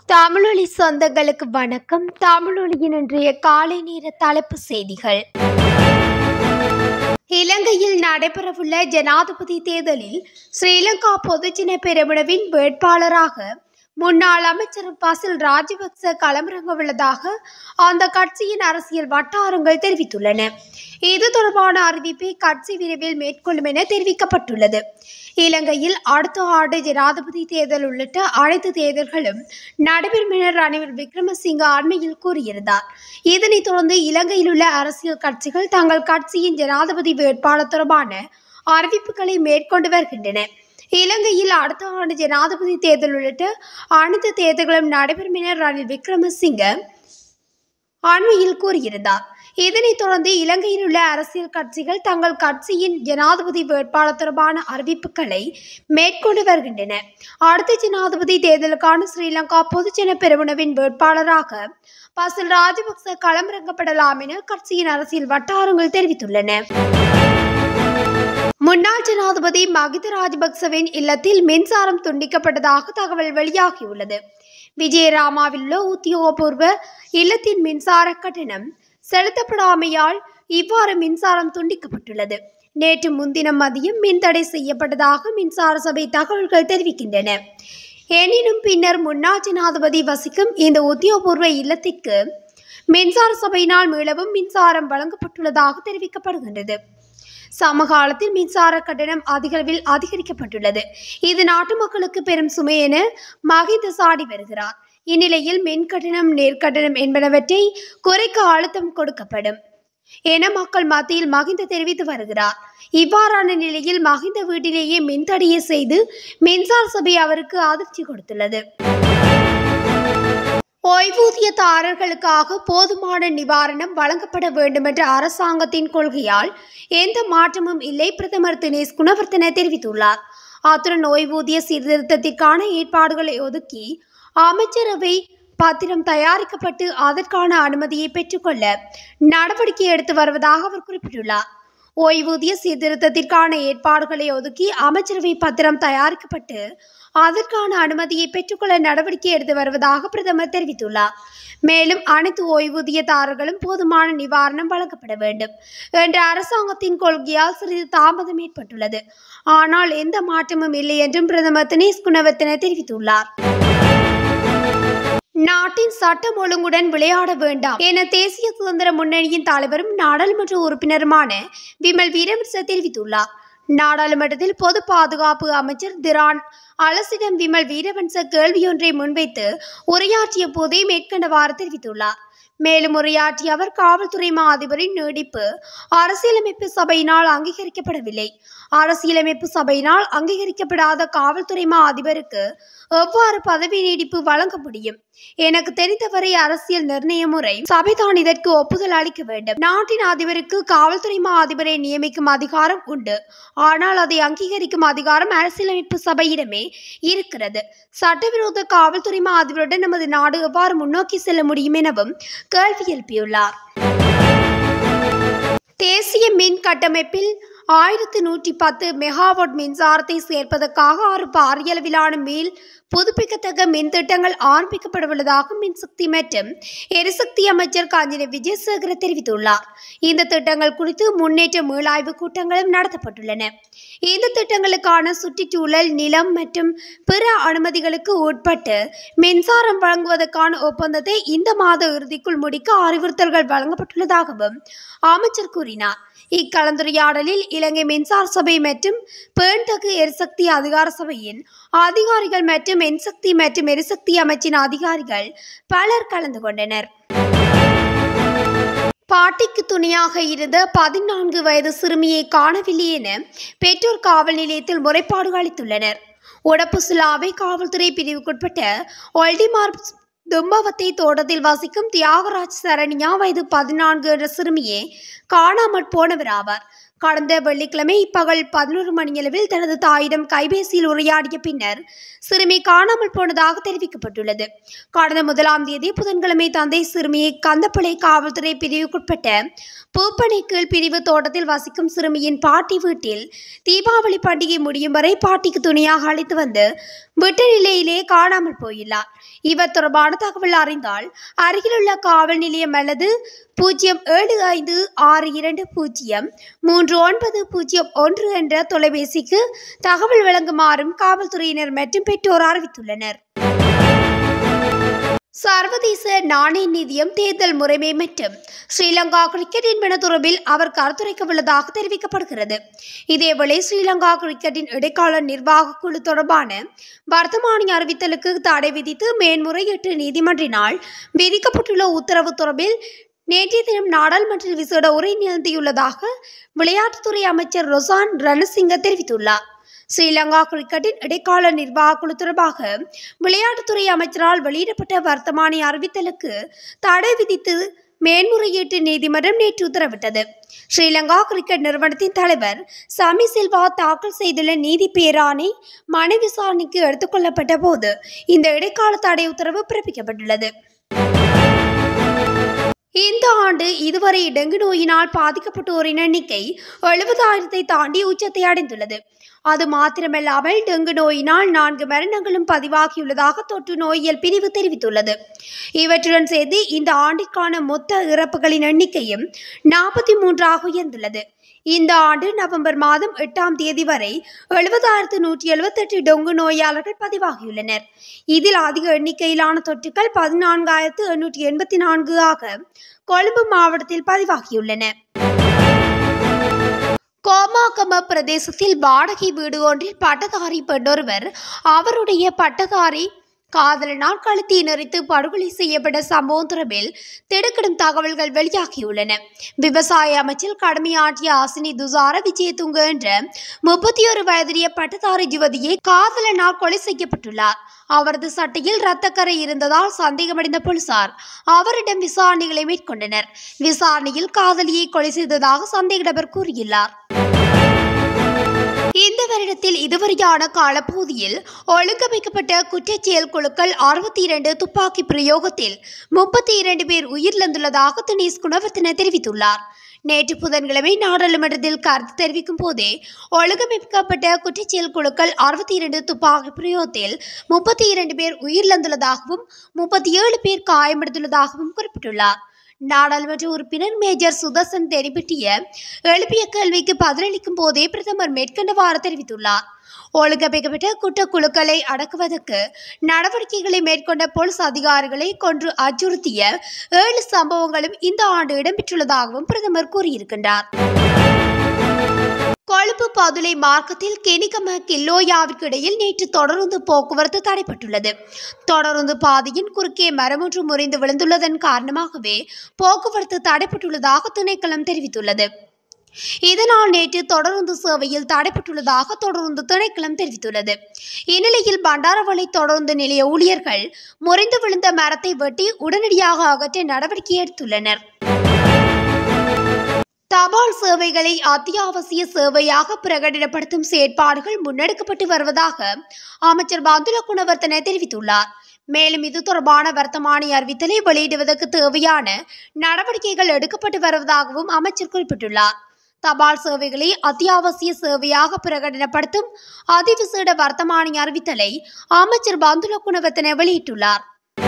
தமிழொலி சொந்தங்களுக்கு வணக்கம் தமிழொலியின் இன்றைய காலை நேர தலைப்பு செய்திகள் இலங்கையில் நடைபெறவுள்ள ஜனாதிபதி தேர்தலில் ஸ்ரீலங்கா பொதுஜன பெரமுனவின் வேட்பாளராக முன்னாள் அமைச்சர் பசில் ராஜபக்ச களமிறங்க உள்ளதாக அந்த கட்சியின் அரசியல் வட்டாரங்கள் தெரிவித்துள்ளன இது தொடர்பான அறிவிப்பை கட்சி விரைவில் மேற்கொள்ளும் என தெரிவிக்கப்பட்டுள்ளது இலங்கையில் அடுத்த ஆண்டு ஜனாதிபதி தேர்தல் உள்ளிட்ட அனைத்து தேர்தல்களும் நடைபெறும் என ரணில் விக்ரமசிங்க அண்மையில் கூறியிருந்தார் இதனைத் தொடர்ந்து இலங்கையில் உள்ள அரசியல் கட்சிகள் தங்கள் கட்சியின் ஜனாதிபதி வேட்பாளர் தொடர்பான அறிவிப்புகளை மேற்கொண்டு வருகின்றன இலங்கையில் அடுத்த ஆண்டு ஜனாதிபதி தேர்தல் உள்ளிட்ட அனைத்து தேர்தல்களும் நடைபெறும் என ரணில் விக்ரமசிங்க அண்மையில் கூறியிருந்தார் இதனைத் தொடர்ந்து இலங்கையில் உள்ள அரசியல் கட்சிகள் தங்கள் கட்சியின் ஜனாதிபதி வேட்பாளர் தொடர்பான அறிவிப்புகளை மேற்கொண்டு வருகின்றன அடுத்த ஜனாதிபதி தேர்தலுக்கான ஸ்ரீலங்கா பொதுஜன பெருமுனவின் வேட்பாளராக பசில் ராஜபக்ச களமிறக்கப்படலாம் என கட்சியின் அரசியல் வட்டாரங்கள் தெரிவித்துள்ளன முன்னாள் ஜனாதிபதி மகித ராஜபக்சவின் இல்லத்தில் மின்சாரம் துண்டிக்கப்பட்டதாக தகவல் வெளியாகியுள்ளது விஜயராமாவில் உள்ள உத்தியோகபூர்வ இல்லத்தின் மின்சார கட்டணம் செலுத்தப்படாமையால் இவ்வாறு மின்சாரம் துண்டிக்கப்பட்டுள்ளது நேற்று முன்தினம் மதியம் மின்தடை செய்யப்பட்டதாக மின்சார சபை தகவல்கள் தெரிவிக்கின்றன எனினும் பின்னர் முன்னாள் ஜனாதிபதி வசிக்கும் இந்த உத்தியோகபூர்வ இல்லத்திற்கு மின்சார சபையினால் மீளவும் மின்சாரம் வழங்கப்பட்டுள்ளதாக தெரிவிக்கப்படுகின்றது சமகாலத்தில் மின்சார கட்டணம் அதிகளவில் அதிகரிக்கப்பட்டுள்ளது இது நாட்டு மக்களுக்கு பெரும் சுமை என மகிந்த சாடி வருகிறார் இந்நிலையில் மின் கட்டணம் நேர்கட்டணம் என்பனவற்றை குறைக்க அழுத்தம் கொடுக்கப்படும் என மக்கள் மத்தியில் மகிந்த தெரிவித்து வருகிறார் இவ்வாறான நிலையில் மகிந்த வீட்டிலேயே மின்தடையை செய்து மின்சார சபை அவருக்கு அதிர்ச்சி கொடுத்துள்ளது ஓய்வூதியதாரர்களுக்காக போதுமான நிவாரணம் வழங்கப்பட வேண்டும் என்ற அரசாங்கத்தின் கொள்கையால் எந்த மாற்றமும் இல்லை பிரதமர் தினேஷ் குணவர்த்தன தெரிவித்துள்ளார் அத்துடன் ஓய்வூதிய சீர்திருத்தத்திற்கான ஏற்பாடுகளை ஒதுக்கி அமைச்சரவை பத்திரம் தயாரிக்கப்பட்டு அதற்கான அனுமதியை பெற்றுக்கொள்ள நடவடிக்கை எடுத்து வருவதாக அவர் குறிப்பிட்டுள்ளார் ஓய்வூதிய சீர்திருத்தத்திற்கான ஏற்பாடுகளை ஒதுக்கி அமைச்சரவை பத்திரம் தயாரிக்கப்பட்டு அதற்கான அனுமதியை பெற்றுக்கொள்ள நடவடிக்கை எடுத்து வருவதாக பிரதமர் தெரிவித்துள்ளார் மேலும் அனைத்து ஓய்வூதியதாரர்களும் போதுமான நிவாரணம் வழங்கப்பட வேண்டும் என்ற அரசாங்கத்தின் கொள்கையால் சிறிது தாமதம் ஏற்பட்டுள்ளது ஆனால் எந்த மாற்றமும் இல்லை என்றும் பிரதமர் தினேஷ் குணவர்த்தன தெரிவித்துள்ளார் நாட்டின் சட்டம் ஒழுங்குடன் விளையாட வேண்டாம் என தேசிய சுதந்திர முன்னணியின் தலைவரும் நாடாளுமன்ற உறுப்பினருமான விமல் வீரவன்ச தெரிவித்துள்ளார் நாடாளுமன்றத்தில் பொது பாதுகாப்பு அமைச்சர் திரான் அலசிடம் விமல் வீரவன்ச கேள்வியொன்றை முன்வைத்து உரையாற்றிய போதே மேற்கண்டவாறு தெரிவித்துள்ளார் மேலும் உரையாற்றிய அவர் காவல்துறை மா அதிபரின் நீடிப்பு அரசியலமைப்பு சபையினால் அங்கீகரிக்கப்படவில்லை அரசியலமைப்பு சபையினால் அங்கீகரிக்கப்படாத காவல்துறை மா அதிபருக்கு எவ்வாறு பதவி நீடிப்பு வழங்க முடியும் எனக்கு தெரிந்தவரை அரசியல் நிர்ணய முறை சபைதான் இதற்கு ஒப்புதல் அளிக்க வேண்டும் நாட்டின் அதிபருக்கு காவல்துறை மா அதிபரை நியமிக்கும் அதிகாரம் உண்டு ஆனால் அதை அங்கீகரிக்கும் அதிகாரம் அரசியலமைப்பு சபையிடமே இருக்கிறது சட்டவிரோத காவல்துறை மா அதிபருடன் நமது நாடு எவ்வாறு முன்னோக்கி செல்ல முடியும் எனவும் கேள்வி எழுப்பியுள்ளார் தேசிய மின் கட்டமைப்பில் ஆயிரத்து நூற்றி பத்து மெகாவாட் மின்சாரத்தை சேர்ப்பதற்காக ஆறு பாரியளவிலான மீள் புதுப்பிக்கத்தக்க மின் திட்டங்கள் ஆரம்பிக்கப்படவுள்ளதாக மின்சக்தி மற்றும் எரிசக்தி அமைச்சர் காஞ்சின விஜயசேகர தெரிவித்துள்ளார் இந்த திட்டங்கள் குறித்து முன்னேற்ற மீளாய்வு கூட்டங்களும் நடத்தப்பட்டுள்ளன இந்த திட்டங்களுக்கான சுற்றுச்சூழல் நிலம் மற்றும் பிற அனுமதிகளுக்கு உட்பட்டு மின்சாரம் வழங்குவதற்கான ஒப்பந்தத்தை இந்த மாத இறுதிக்குள் முடிக்க அறிவுறுத்தல்கள் வழங்கப்பட்டுள்ளதாகவும் அமைச்சர் கூறினார் இக்கலந்துரையாடலில் இலங்கை மின்சார சபை மற்றும் பேண்தகு எரிசக்தி அதிகார சபையின் அதிகாரிகள் மற்றும் மின்சக்தி மற்றும் எரிசக்தி அமைச்சின் அதிகாரிகள் பலர் கலந்து கொண்டனர் பாட்டிக்கு துணையாக இருந்த பதினான்கு வயது சிறுமியை காணவில்லை என பெற்றோர் காவல் நிலையத்தில் முறைப்பாடு அளித்துள்ளனர் உடப்புசுலாவை காவல்துறை பிரிவுக்குட்பட்ட ஒல்டிமார் தும்பவத்தை தோட்டத்தில் வசிக்கும் தியாகராஜ் சரண்யா வயது பதினான்கு என்ற சிறுமியே காணாமற் போனவர் ஆவார் கடந்த வெள்ளிக்கிழமை பகல் பதினோரு மணியளவில் தனது தாயிடம் கைபேசியில் உரையாடிய பின்னர் சிறுமி காணாமல் போனதாக தெரிவிக்கப்பட்டுள்ளது கடந்த முதலாம் தேதி புதன்கிழமை தந்தை சிறுமியை கந்தப்பளை காவல்துறை பிரிவுக்குட்பட்ட பூப்பனை கீழ் பிரிவு தோட்டத்தில் வசிக்கும் சிறுமியின் பாட்டி வீட்டில் தீபாவளி பண்டிகை முடியும் வரை பாட்டிக்கு துணையாக அழைத்து வந்து விட்ட நிலையிலே காணாமல் போயுள்ளார் இவர் தொடர்பான தகவல் அறிந்தால் அருகிலுள்ள காவல் நிலையம் அல்லது பூஜ்ஜியம் ஏழு ஐந்து ஆறு இரண்டு பூஜ்ஜியம் மூன்று ஒன்பது பூஜ்ஜியம் ஒன்று என்ற தொலைபேசிக்கு தகவல் வழங்குமாறும் காவல்துறையினர் மற்றும் பெற்றோர் அறிவித்துள்ளனர் சர்வதேச நாணய நிதியம் தேர்தல் முறைமை மற்றும் ஸ்ரீலங்கா கிரிக்கெட் என்பன தொடர்பில் அவர் கருத்துரைக்க உள்ளதாக தெரிவிக்கப்படுகிறது இதேவேளை ஸ்ரீலங்கா கிரிக்கெட்டின் இடைக்கால நிர்வாக குழு தொடர்பான வர்த்தமானி அறிவித்தலுக்கு தடை விதித்து மேன்முறையீட்டு நீதிமன்றினால் விதிக்கப்பட்டுள்ள உத்தரவு தொடர்பில் நேற்றைய தினம் நாடாளுமன்றத்தில் விசேட உரை நிகழ்த்தியுள்ளதாக விளையாட்டுத்துறை அமைச்சர் ரொசான் ரணசிங்க தெரிவித்துள்ளார் ஸ்ரீலங்கா கிரிக்கெட்டின் இடைக்கால நிர்வாக குழு தொடர்பாக விளையாட்டுத்துறை அமைச்சரால் வெளியிடப்பட்ட வர்த்தமானி அறிவித்தலுக்கு தடை விதித்து மேன்முறையீட்டு நீதிமன்றம் நேற்று உத்தரவிட்டது ஸ்ரீலங்கா கிரிக்கெட் நிறுவனத்தின் தலைவர் சமி சில்வா தாக்கல் செய்துள்ள நீதி பேராணை மனு விசாரணைக்கு எடுத்துக்கொள்ளப்பட்ட போது இந்த இடைக்கால தடை உத்தரவு பிறப்பிக்கப்பட்டுள்ளது இந்த ஆண்டு இதுவரை டெங்கு நோயினால் பாதிக்கப்பட்டோரின் எண்ணிக்கை எழுபதாயிரத்தை தாண்டி உச்சத்தை அடைந்துள்ளது அது மாத்திரமல்லாமல் டெங்கு நோயினால் நான்கு மரணங்களும் பதிவாகியுள்ளதாக தொற்று நோயியல் பிரிவு தெரிவித்துள்ளது இவற்றுடன் சேர்த்து இந்த ஆண்டிற்கான மொத்த இறப்புகளின் எண்ணிக்கையும் நாற்பத்தி மூன்றாக உயர்ந்துள்ளது இந்த ஆண்டு நவம்பர் மாதம் எட்டாம் தேதி வரை எழுபதாயிரத்து நூற்றி எழுபத்தெட்டு டொங்கு நோயாளர்கள் பதிவாகியுள்ளனர் இதில் அதிக எண்ணிக்கையிலான தொற்றுக்கள் பதினான்காயிரத்து எண்ணூற்றி எண்பத்தி நான்கு ஆக கொழும்பு மாவட்டத்தில் பதிவாகியுள்ளன கோமாகம பிரதேசத்தில் வாடகை வீடு ஒன்றில் பட்டதாரி பெண்ணொருவர் அவருடைய பட்டதாரி காதலனால் கழுத்தை நெறித்து படுகொலை செய்யப்பட்ட சம்பவம் தொடர்பில் திடுக்கிடும் தகவல்கள் வெளியாகியுள்ளன விவசாய அமைச்சில் கடமையாற்றிய ஆசினி துசார விஜயதுங்க என்ற முப்பத்தி ஒரு வயதுடைய பட்டதாரி யுவதியை காதலனால் கொலை செய்யப்பட்டுள்ளார் அவரது சட்டையில் இரத்தக்கரை இருந்ததால் சந்தேகமடைந்த போலீசார் அவரிடம் விசாரணைகளை மேற்கொண்டனர் விசாரணையில் காதலியை கொலை செய்ததாக சந்தேக நபர் கூறியுள்ளார் இந்த வருடத்தில் இதுவரையான காலப்பகுதியில் ஒழுங்கமைக்கப்பட்ட குற்றச்செயல் குழுக்கள் அறுபத்தி இரண்டு துப்பாக்கி பிரயோகத்தில் முப்பத்தி இரண்டு பேர் உயிரிழந்துள்ளதாக தினேஷ் குணவர்த்தன தெரிவித்துள்ளார் நேற்று புதன்கிழமை நாடாளுமன்றத்தில் கருத்து தெரிவிக்கும் போதே ஒழுங்கமைக்கப்பட்ட குற்றச்செயல் குழுக்கள் அறுபத்தி இரண்டு துப்பாக்கி பிரயோகத்தில் முப்பத்தி இரண்டு பேர் உயிரிழந்துள்ளதாகவும் முப்பத்தி ஏழு பேர் காயமடைந்துள்ளதாகவும் குறிப்பிட்டுள்ளார் நாடாளுமன்ற உறுப்பினர் மேஜர் சுதர்சன் தெரிவிட்டிய எழுப்பிய கேள்விக்கு பதிலளிக்கும் போதே பிரதமர் மேற்கண்டவாறு தெரிவித்துள்ளார் ஒழுங்கமைக்கப்பட்ட குற்றக்குழுக்களை அடக்குவதற்கு நடவடிக்கைகளை மேற்கொண்ட போலீஸ் அதிகாரிகளை கொன்று அச்சுறுத்திய ஏழு சம்பவங்களும் இந்த ஆண்டு இடம்பெற்றுள்ளதாகவும் பிரதமர் கூறியிருக்கின்றார் கொழும்பு பதுளை மார்க்கத்தில் கெனிகம கில்லோயாவிற்கு இடையில் நேற்று தொடருந்து போக்குவரத்து தடைப்பட்டுள்ளது தொடருந்து பாதையின் குறுக்கே மரமொன்று முறிந்து விழுந்துள்ளதன் காரணமாகவே போக்குவரத்து தடைப்பட்டுள்ளதாக திணைக்களம் தெரிவித்துள்ளது இதனால் நேற்று தொடருந்து சேவையில் தடைப்பட்டுள்ளதாக தொடருந்து திணைக்களம் தெரிவித்துள்ளது இந்நிலையில் பண்டாரவளை தொடருந்து நிலைய ஊழியர்கள் முறிந்து விழுந்த மரத்தை வெட்டி உடனடியாக அகற்ற நடவடிக்கை எடுத்துள்ளனர் தபால் சேவைகளை அத்தியாவசிய சேவையாக பிரகடனப்படுத்தும் செயற்பாடுகள் முன்னெடுக்கப்பட்டு வருவதாக அமைச்சர் பந்துல குணவர்த்தன தெரிவித்துள்ளார் மேலும் இது தொடர்பான வர்த்தமானி அறிவித்தலை வெளியிடுவதற்கு தேவையான நடவடிக்கைகள் எடுக்கப்பட்டு வருவதாகவும் அமைச்சர் குறிப்பிட்டுள்ளார் தபால் சேவைகளை அத்தியாவசிய சேவையாக பிரகடனப்படுத்தும் அதிவிசேட வர்த்தமானி அறிவித்தலை அமைச்சர் பந்துல குணவர்த்தன வெளியிட்டுள்ளார்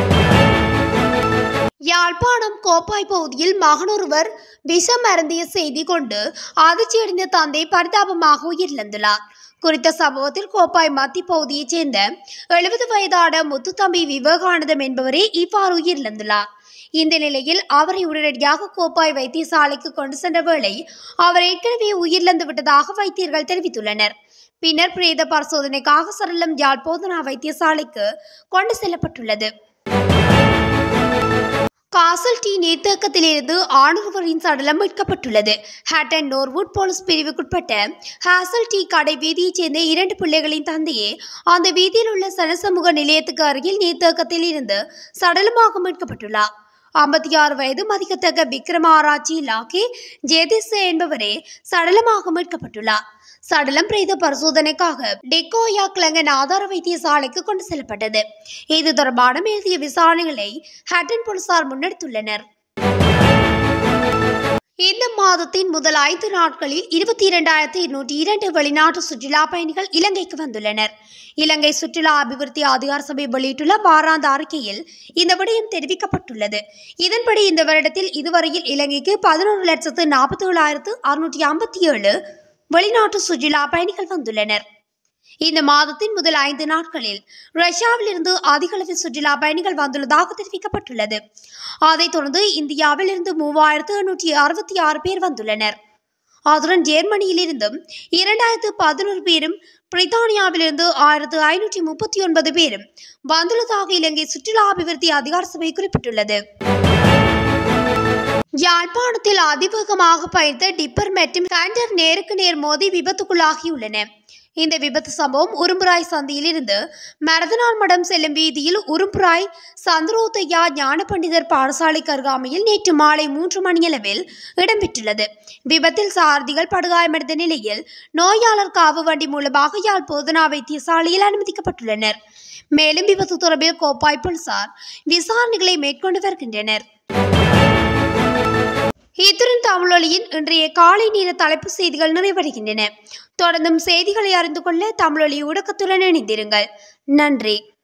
யாழ்ப்பாணம் கோப்பாய் பகுதியில் மகனொருவர் விஷம் அருந்திய செய்தி கொண்டு அதிர்ச்சியடைந்த தந்தை பரிதாபமாக உயிரிழந்துள்ளார் குறித்த சம்பவத்தில் கோப்பாய் மத்தி பகுதியைச் சேர்ந்த எழுபது வயதான முத்துத்தம்பி விவேகானந்தம் என்பவரே இவ்வாறு உயிரிழந்துள்ளார் இந்த நிலையில் அவரை உடனடியாக கோப்பாய் வைத்தியசாலைக்கு கொண்டு சென்ற வேளை அவர் ஏற்கனவே உயிரிழந்து விட்டதாக வைத்தியர்கள் தெரிவித்துள்ளனர் பின்னர் பிரேத பரிசோதனைக்காக சரளம் யாழ் போதனா வைத்தியசாலைக்கு கொண்டு செல்லப்பட்டுள்ளது காசல் டி நீர்த்தேக்கத்திலிருந்து ஆணொருவரின் சடலம் மீட்கப்பட்டுள்ளது ஹேட்டன் நோர்வுட் போலீஸ் பிரிவுக்குட்பட்ட ஹாசல் டி கடை வீதியைச் சேர்ந்த இரண்டு பிள்ளைகளின் தந்தையே அந்த வீதியில் உள்ள சனசமூக நிலையத்துக்கு அருகில் நீர்த்தேக்கத்தில் இருந்து சடலமாக மீட்கப்பட்டுள்ளார் ஐம்பத்தி ஆறு வயது மதிக்கத்தக்க விக்ரம ஆராய்ச்சி லாக்கி ஜெதிஸ் என்பவரே சடலமாக மீட்கப்பட்டுள்ளார் சடலம் பிரேத பரிசோதனைக்காக டெக்கோயா கிளங்கன் ஆதார வைத்தியசாலைக்கு கொண்டு செல்லப்பட்டது இது தொடர்பான மேலதிக விசாரணைகளை ஹட்டன் போலீசார் முன்னெடுத்துள்ளனர் இந்த மாதத்தின் முதல் ஐந்து நாட்களில் இருபத்தி இரண்டாயிரத்தி இருநூற்றி இரண்டு வெளிநாட்டு சுற்றுலா பயணிகள் இலங்கைக்கு வந்துள்ளனர் இலங்கை சுற்றுலா அபிவிருத்தி அதிகார சபை வெளியிட்டுள்ள வாராந்த அறிக்கையில் இந்த விடயம் தெரிவிக்கப்பட்டுள்ளது இதன்படி இந்த வருடத்தில் இதுவரையில் இலங்கைக்கு பதினோரு லட்சத்து நாற்பத்தி ஏழாயிரத்து அறுநூற்றி ஐம்பத்தி ஏழு வெளிநாட்டு சுற்றுலா பயணிகள் வந்துள்ளனர் இந்த மாதத்தின் முதல் ஐந்து நாட்களில் ரஷ்யாவிலிருந்து அதிக அளவில் சுற்றுலா பயணிகள் வந்துள்ளதாக தெரிவிக்கப்பட்டுள்ளது அதைத் தொடர்ந்து இந்தியாவில் இருந்து மூவாயிரத்து எண்ணூற்றி அறுபத்தி ஆறு பேர் வந்துள்ளனர் அதுடன் ஜெர்மனியிலிருந்தும் இரண்டாயிரத்து பதினோரு பேரும் பிரித்தானியாவிலிருந்து ஆயிரத்து ஐநூற்றி முப்பத்தி ஒன்பது பேரும் வந்துள்ளதாக இலங்கை சுற்றுலா அபிவிருத்தி அதிகார சபை குறிப்பிட்டுள்ளது யாழ்ப்பாணத்தில் அதிவேகமாக பயணித்த டிப்பர் மற்றும் கேண்டர் நேருக்கு நேர் மோதி விபத்துக்குள்ளாகியுள்ளன இந்த விபத்து சம்பவம் உரும்புராய் சந்தியிலிருந்து மரதனார் மடம் செல்லும் வீதியில் உரும்புராய் சந்திரோதயா ஞான பண்டிதர் பாடசாலைக்கு அருகாமையில் நேற்று மாலை மூன்று மணியளவில் இடம்பெற்றுள்ளது விபத்தில் சாரதிகள் படுகாயமடைந்த நிலையில் நோயாளர் காவு வண்டி மூலமாக யாழ் போதனா வைத்தியசாலையில் அனுமதிக்கப்பட்டுள்ளனர் மேலும் விபத்து தொடர்பில் கோப்பாய் போலீசார் விசாரணைகளை மேற்கொண்டு வருகின்றனர் இத்துடன் தமிழொலியின் இன்றைய காலை நேர தலைப்பு செய்திகள் நிறைவடைகின்றன தொடர்ந்தும் செய்திகளை அறிந்து கொள்ள தமிழொலி ஊடகத்துடன் இணைந்திருங்கள் நன்றி